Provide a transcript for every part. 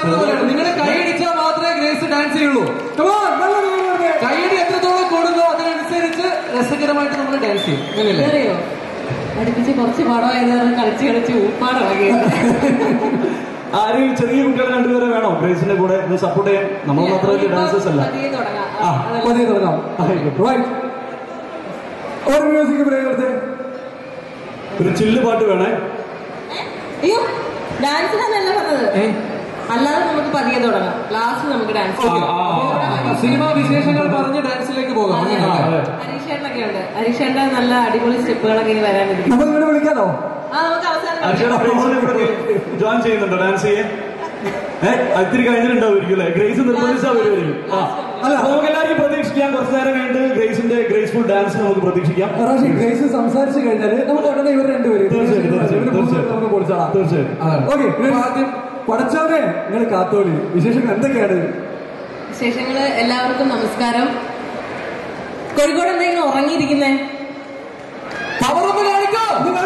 പറഞ്ഞതുപോലെയാണ് നിങ്ങളുടെ കൈയടിച്ചാൽ മാത്രമേ grace dance ചെയ്യുള്ളൂ കൈയടി എത്രത്തോളം കൂടുന്നോ അതിനനുസരിച്ച് രസകരമായിട്ട് നമ്മൾ ഡാൻസ് ചെയ്യും അങ്ങനെയല്ലേ അറിയോ അടുപ്പിച്ച് കുറച്ച് പടമായത് കാരണം കളിച്ച് കളിച്ച് ഊപ്പാടാകെ ആരെയും ചെറിയ കുട്ടികളെ രണ്ടുപേരെ വേണോ ഗ്രേസിന്റെ കൂടെ സപ്പോർട്ട് ചെയ്യാൻ നമ്മൾ മാത്രമല്ല ഡാൻസേഴ്സ് അല്ല പതിയെ തുടങ്ങാം ആ, അതല്ല. പതിയെ തുടങ്ങാം റൈറ്റ് ഒരു മ്യൂസിക് ബ്രേക്ക് എടുത്ത് ഒരു ചില്ല് പാട്ട് വേണേ അയ്യോ ഡാൻസിനല്ല പറഞ്ഞത് ഏ? അല്ലാതെ നമുക്ക് പതിയെ തുടങ്ങാം ലാസ്റ്റ് നമുക്ക് ഡാൻസ് ഓക്കെ സിനിമ വിശേഷങ്ങൾ പറഞ്ഞ് ഡാൻസിലേക്ക് പോകാം ആ, അങ്ങനെയല്ലേ? അതെ. ഹരീഷേട്ടനൊക്കെ ഉണ്ട് ഹരീഷേട്ടൻ നല്ല അടിപൊളി സ്റ്റെപ്പുകളൊക്കെ ഇനി വരാനിരിക്കും നമ്മൾ ഇങ്ങനെ വിളിക്കാനോ ആ നമുക്ക് അവസാനം അർച്ചന ഗ്രേസിന്റെ കൂടെ ജോയിൻ ചെയ്യുന്നുണ്ടോ ഡാൻസ് ചെയ്യാൻ ഏഹ് അതിരി കഴിഞ്ഞിട്ടുണ്ടാവുമായിരിക്കും അല്ലേ ഗ്രേസ് നിർബന്ധിച്ചാ വരുമായിരിക്കും ആ അല്ല. അപ്പൊ നമുക്ക് എല്ലാവർക്കും പ്രതീക്ഷിക്കാം കുറച്ചു നേരം കഴിഞ്ഞിട്ട് ഗ്രേസിന്റെ ഗ്രേസ്ഫുൾ ഡാൻസ് നമുക്ക് പ്രതീക്ഷിക്കാം റാഷി ഗ്രേസ് സംസാരിച്ചു കഴിഞ്ഞാൽ നമുക്ക് ഉടനെ ഇവർ രണ്ടുപേരും തീർച്ചയായിട്ടും, തീർച്ചയായും, ഇവര് മൂന്നുപേരും തീർച്ചയായും. നമുക്ക് പൊളിച്ചാളാം തീർച്ചയായും. ഓക്കെ ആദ്യം പഠിച്ചവരെ നിങ്ങൾ കാത്തോളി വിശേഷങ്ങൾ എന്തൊക്കെയാണ് വിശേഷങ്ങള് എല്ലാവർക്കും നമസ്കാരം കോഴിക്കോട് എന്താ ഇങ്ങനെ ഉറങ്ങിയിരിക്കുന്നേ പവറപ്പ് കാണിക്കോ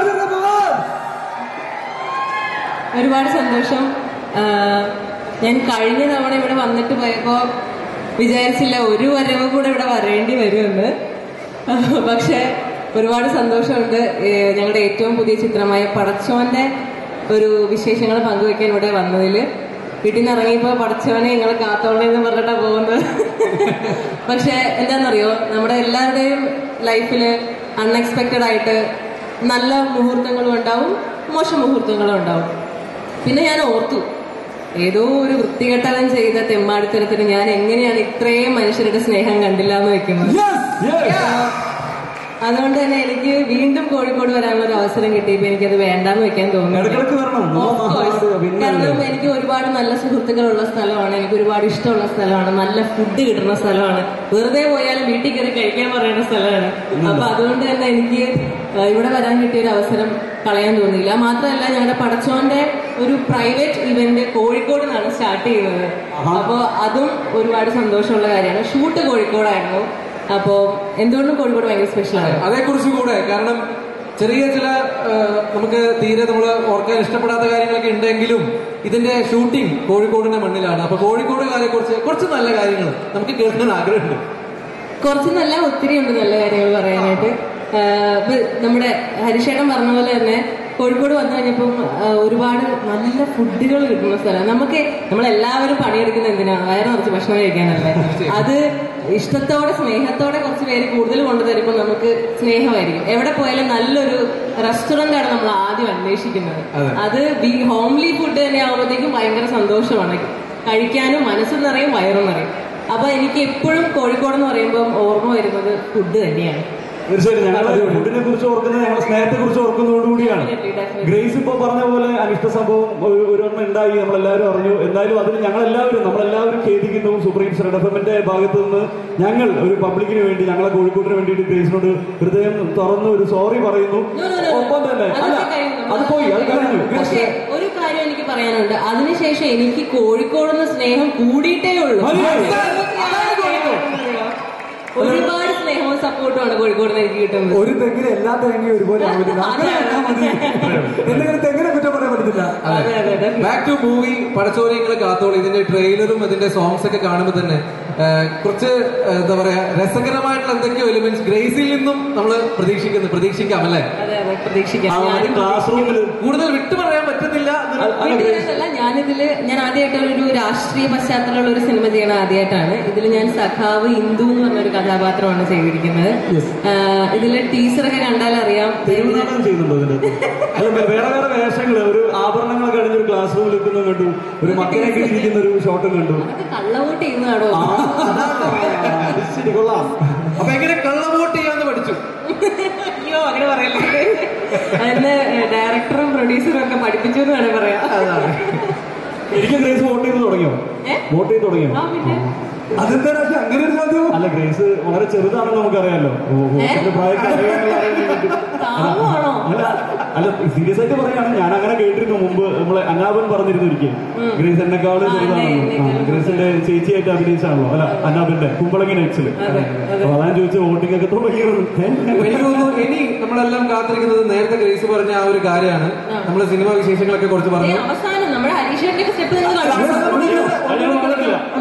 ഒരുപാട് സന്തോഷം ആ, ഞാൻ കഴിഞ്ഞ തവണ ഇവിടെ വന്നിട്ട് പോയപ്പോ വിചാരിച്ചില്ല ഒരു വരവ് കൂടെ ഇവിടെ വരേണ്ടി വരുമെന്ന് പക്ഷെ ഒരുപാട് സന്തോഷമുണ്ട് ഏ, ഞങ്ങളുടെ ഏറ്റവും പുതിയ ചിത്രമായ പടച്ചോന്റെ ഒരു വിശേഷങ്ങൾ പങ്കുവെക്കാൻ ഇവിടെ വന്നതിൽ വീട്ടിൽ നിന്ന് ഇറങ്ങിയപ്പോ പടച്ചവനെ നിങ്ങൾ കാത്തോളെ എന്ന് പറഞ്ഞിട്ടാ പോകുന്നത് പക്ഷെ എന്താണെന്നറിയോ നമ്മുടെ എല്ലാവരുടെയും ലൈഫിൽ അൺഎക്സ്പെക്റ്റഡ് ആയിട്ട് നല്ല മുഹൂർത്തങ്ങളും ഉണ്ടാവും മോശം മുഹൂർത്തങ്ങളും ഉണ്ടാവും പിന്നെ ഞാൻ ഓർത്തു ഏതോ ഒരു വൃത്തികെട്ടവൻ ചെയ്ത തെമ്മാടിത്തരത്തിന് ഞാൻ എങ്ങനെയാണ് ഇത്രയും മനുഷ്യരുടെ സ്നേഹം കണ്ടില്ല എന്ന് വെക്കുന്നത് അതുകൊണ്ട് തന്നെ എനിക്ക് വീണ്ടും കോഴിക്കോട് വരാനുള്ള ഒരു അവസരം കിട്ടിയപ്പോ എനിക്കത് വേണ്ടാന്ന് വെക്കാൻ തോന്നുന്നു ഇടയ്ക്കിടയ്ക്ക് വരണം Of നമ്മളെ course. നാട് പിന്നെ കാരണം എനിക്ക് ഒരുപാട് നല്ല സുഹൃത്തുക്കളുള്ള സ്ഥലമാണ് എനിക്ക് ഒരുപാട് ഇഷ്ടമുള്ള സ്ഥലമാണ് നല്ല ഫുഡ് കിട്ടുന്ന സ്ഥലമാണ് വെറുതെ പോയാലും വീട്ടിൽ കയറി കഴിക്കാൻ പറയുന്ന സ്ഥലമാണ് അപ്പൊ അതുകൊണ്ട് തന്നെ എനിക്ക് ആ, ഇവിടെ വരാൻ കിട്ടിയ ഒരു അവസരം കളയാൻ തോന്നിയില്ല മാത്രമല്ല ഞങ്ങളുടെ പടച്ചോന്റെ ഒരു പ്രൈവറ്റ് ഇവന്റ് കോഴിക്കോട് നിന്നാണ് സ്റ്റാർട്ട് ചെയ്യുന്നത് അപ്പോൾ അതും ഒരുപാട് സന്തോഷമുള്ള കാര്യമാണ് ഷൂട്ട് കോഴിക്കോടായിരുന്നു അപ്പോൾ എന്തുകൊണ്ടും കോഴിക്കോട് ഭയങ്കര സ്പെഷ്യലാണ് അതേക്കുറിച്ച് കൂടെ കാരണം ചെറിയ ചില ആ, നമുക്ക് തീരെ നമ്മൾ ഓർക്കാൻ ഇഷ്ടപ്പെടാത്ത കാര്യങ്ങളൊക്കെ ഉണ്ടെങ്കിലും ഇതിന്റെ ഷൂട്ടിംഗ് കോഴിക്കോടിന്റെ മണ്ണിലാണ് അപ്പൊ കോഴിക്കോടുകാരെ കുറിച്ച് കുറച്ച് നല്ല കാര്യങ്ങൾ നമുക്ക് കേൾക്കാൻ ആഗ്രഹമുണ്ട് കുറച്ച് നല്ല ഒത്തിരി ഉണ്ട് നല്ല കാര്യങ്ങൾ പറയാനായിട്ട് ആഹ് ഇപ്പൊ നമ്മുടെ ഹരിശേടൻ പറഞ്ഞ പോലെ തന്നെ കോഴിക്കോട് വന്നു കഴിഞ്ഞപ്പം ആഹ് ഒരുപാട് നല്ല ഫുഡുകൾ കിട്ടുന്ന സ്ഥലം നമുക്ക് നമ്മളെല്ലാവരും പണിയെടുക്കുന്ന എന്തിനാ വയറ് നിറച്ച് ഭക്ഷണം കഴിക്കാനല്ലേ അത് ഇഷ്ടത്തോടെ സ്നേഹത്തോടെ കുറച്ച് പേര് കൂടുതൽ കൊണ്ടുതരുമ്പോൾ നമുക്ക് സ്നേഹമായിരിക്കും എവിടെ പോയാലും നല്ലൊരു റെസ്റ്റോറന്റ് ആണ് നമ്മൾ ആദ്യം അന്വേഷിക്കുന്നത് അതെ. അത് ഹോംലി ഫുഡ് തന്നെ ആകുമ്പോഴത്തേക്കും ഭയങ്കര സന്തോഷമാണ് കഴിക്കാനും മനസ്സും നിറയും വയറും നിറയും അപ്പൊ എനിക്ക് എപ്പോഴും കോഴിക്കോട് എന്ന് പറയുമ്പോൾ ഓർമ്മ വരുന്നത് ഫുഡ് തന്നെയാണ് തീർച്ചയായിട്ടും ഞങ്ങൾ ഫുഡിനെ കുറിച്ച് ഓർക്കുന്നത് ഞങ്ങൾ സ്നേഹത്തെ കുറിച്ച് ഓർക്കുന്നതോടുകൂടിയാണ് Definitely, definitely. ഗ്രേസ് ഇപ്പൊ പറഞ്ഞ പോലെ അനിഷ്ട സംഭവം ഒരു- ഒരെണ്ണം ഉണ്ടായി നമ്മളെല്ലാവരും അറിഞ്ഞു എന്നാലും അതിന് ഞങ്ങളെല്ലാവരും നമ്മളെല്ലാവരും ഖേദിക്കുന്നു സുപ്രീം എഫ്എമ്മിന്റെ ഭാഗത്ത് നിന്ന് ഞങ്ങൾ ഒരു പബ്ലിക്കിന് വേണ്ടി ഞങ്ങളെ കോഴിക്കോടിന് വേണ്ടിയിട്ട് ഗ്രേസിനോട് ഹൃദയം തുറന്ന് ഒരു സോറി പറയുന്നു No, no, no. ഒപ്പം തന്നെ അല്ല അതൊക്കെ കഴിഞ്ഞു. അത് പോയി അത് കഴിഞ്ഞു പക്ഷെ ഒരു കാര്യം എനിക്ക് പറയാനുണ്ട് അതിനുശേഷം എനിക്ക് കോഴിക്കോടുന്ന സ്നേഹം കൂടിയിട്ടേ ഉള്ളൂ മതി. അതാണ് കോഴിക്കോട്. ഒരുപാട് സ്നേഹവും സപ്പോർട്ടുമാണ് കോഴിക്കോട് നിന്ന് എനിക്ക് കിട്ടുന്നത് ഒരു തെങ്ങിന് എല്ലാ തേങ്ങയും ഒരുപോലെ ആവില്ല അങ്ങനെ വെച്ചാൽ മതി എന്തെങ്കിലും തെങ്ങിനെ കുറ്റം പറയാൻ പറ്റത്തില്ല അതെ, അതെ, അതെ. Back to movie Padachone Ingalu Kaatholi ഇതിന്റെ ട്രെയിലറും ഇതിന്റെ സോങ്സ് ഒക്കെ കാണുമ്പോൾ തന്നെ ആ, കുറച്ച് ആ, എന്താ പറയാ രസകരമായിട്ടുള്ള എന്തൊക്കെയോ എലിമെന്റ്സ് ഗ്രേസിൽ നിന്നും നമ്മൾ പ്രതീക്ഷിക്കുന്നു പ്രതീക്ഷിക്കാം അല്ലേ അതെ അതെ പ്രതീക്ഷിക്കാം ആ ഞാനും ക്ലാസ് റൂമിൽ കൂടുതൽ വിട്ടു പറയാൻ പറ്റുന്നില്ല എന്നൊരു- വീട്ടിലല്ല ഞാനിതില് ഞാൻ ആദ്യമായിട്ട് ഒരു രാഷ്ട്രീയ പശ്ചാത്തലമുള്ള ഒരു സിനിമ ചെയ്യണ ആദ്യമായിട്ടാണ് ഇതിൽ ഞാൻ സഖാവ് ഇന്ദു എന്ന് പറഞ്ഞൊരു കഥാപാത്രമാണ് ചെയ്തിരിക്കുന്നത് ആഹ് ഇതിലെ ടീച്ചറൊക്കെ കണ്ടാൽ അറിയാം തെരുവുനാടകം ചെയ്യുന്നുണ്ടോ ഇതിന്റെ അല്ല വേറെ വേറെ വേഷങ്ങള് ഒരു ആഭരണങ്ങളൊക്കെ അണിഞ്ഞ് ഒരു ക്ലാസ് റൂമിൽ നിൽക്കുന്നത് കണ്ടു ഒരു മക്കനെ ഇരിക്കുന്ന ഒരു ഷോട്ടും കണ്ടു അതൊക്കെ കള്ളവോട്ട് ചെയ്യുന്നതാണോ ആ, അത് ശരി കൊള്ളാം അപ്പൊ എങ്ങനെ കള്ളവോട്ട് ചെയ്യാന്ന് പഠിച്ചു അയ്യോ അങ്ങനെ പറയല്ലേ അതിന് ഡയറക്ടറും പ്രൊഡ്യൂസറും ഒക്കെ പഠിപ്പിച്ചു എന്ന് വേണേ പറയാം എനിക്ക് ഗ്രേസ് വോട്ട് ചെയ്ത് തുടങ്ങിയോ ഏ? വോട്ട് ചെയ്ത് തുടങ്ങിയോ ആ പിന്നെ അതെന്താ രാശി അങ്ങനെ ഒരു ചോദ്യം അല്ല ഗ്രേസ് വളരെ ചെറുതാണെന്ന് നമുക്കറിയാലോ ഓ, വോട്ടിന്റെ പ്രായമൊക്കെ അറിയാമെന്നുള്ള അറിയാൻ വേണ്ടിയിട്ട്. പാവമാണോ അല്ല അല്ല സീരിയസ് ആയിട്ട് പറയാണ് ഞാൻ അങ്ങനെ കേട്ടിരുന്നു മുമ്പ് നമ്മളെ അനാബൻ പറഞ്ഞിരുന്നു ഒരിക്കൽ ഗ്രേസ് എന്നെക്കാളും ആ, ചെറുതാണെന്ന് എന്നെ- ആ, എന്നെ- ഗ്രേസിന്റെ ചേച്ചിയായിട്ട് അഭിനയിച്ചാണല്ലോ അല്ല അനാബിന്റെ കുമ്പളങ്ങി നൈറ്റ്സില് അപ്പൊ അതാ ചോദിച്ച വോട്ടിംഗ് ഒക്കെ തുടങ്ങിയത് എനിക്ക് തോന്നുന്നു ഇനി നമ്മളെല്ലാം കാത്തിരിക്കുന്നത് നേരത്തെ ഗ്രേസ് പറഞ്ഞ ആ ഒരു കാര്യമാണ് നമ്മൾ സിനിമ വിശേഷങ്ങളൊക്കെ കുറച്ച് ഏ, പറഞ്ഞു അവസാനം നമ്മുടെ ഹരീഷേന്റെ സ്റ്റെപ്പ് നിങ്ങൾ കണ്ടു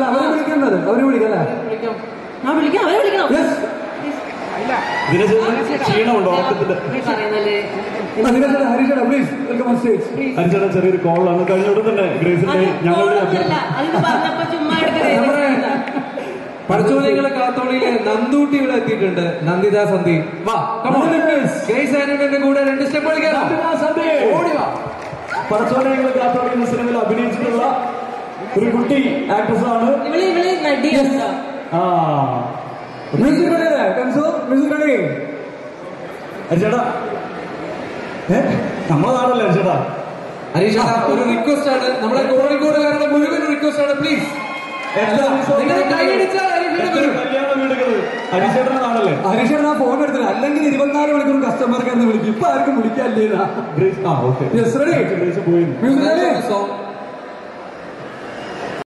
അല്ല അവരെ വിളിക്കുന്നത് അവരെ വിളിക്കല്ലേ വിളിക്കാം ആ വിളിക്കാം അവരെ വിളിക്കണം യെസ് ദിനചേട്ടന് ക്ഷീണമുണ്ടോ ഉറക്കത്തിന്റെ പറയുന്നല്ലേ അതിനകത്ത് ഹരീഷേട്ടാ പ്ലീസ് വെൽക്കം ഓൺ സ്റ്റേജ് ഹരിച്ചേട്ടൻ ചെറിയൊരു കോളാണ് കഴിഞ്ഞ ഉടൻ തന്നെ ഗ്രേസിന്റെ ഞങ്ങളുടെ അതൊന്നുമല്ല അതിന് പറഞ്ഞപ്പോ ചുമ്മാ നമ്മുടെ എടുക്കുന്നത് പഠിച്ചോലികളെ കാത്തോളിയിലെ നന്ദൂട്ടി ഇവിടെ എത്തിയിട്ടുണ്ട് നന്ദിത സന്ധി വാ കമോൺ ഗ്രേസ് ആന്റണിയുടെ കൂടെ രണ്ട് സ്റ്റെപ്പ് കളിക്കാം ഓടി വാ പടച്ചോലങ്ങൾ കാത്തോടിക്കുന്ന സിനിമയിൽ അഭിനയിച്ചിട്ടുള്ള ഒരു കുട്ടി ആക്ട്രസ് ആണ് ഇവള് ഇവള് നടിയാണ് ആ മ്യൂസിക് റെഡി കൺസോ മ്യൂസിക് റെഡി ഹരിച്ചേട്ടാ ഏ നമ്മളെ നാടല്ലേ ഹരിച്ചേട്ടാ ഹരീഷ് ഒരു റിക്വസ്റ്റ് ആണ് നമ്മുടെ കോഴിക്കോടുകാരുടെ മുഴുവൻ റിക്വസ്റ്റ് ആണ് പ്ലീസ് എല്ലാ നിങ്ങൾ കൈയടിച്ചാൽ ഹരീഷിന്റെ വരും കല്യാണം വീടുകൾ ഹരിച്ചേട്ടന്റെ നാടല്ലേ ഹരീഷേട്ടൻ ആ ഫോൺ എടുത്തില്ല അല്ലെങ്കിൽ ഇരുപത്തിനാല് മണിക്കൂർ കസ്റ്റമർക്ക് എന്ന് വിളിക്കും ഇപ്പൊ ആർക്കും വിളിക്കാല്ലേ ഗ്രേസ് ആ ഓക്കെ യെസ് റെഡി ഗ്രേസ് പോയി മ്യൂസിക് റെഡി സോങ്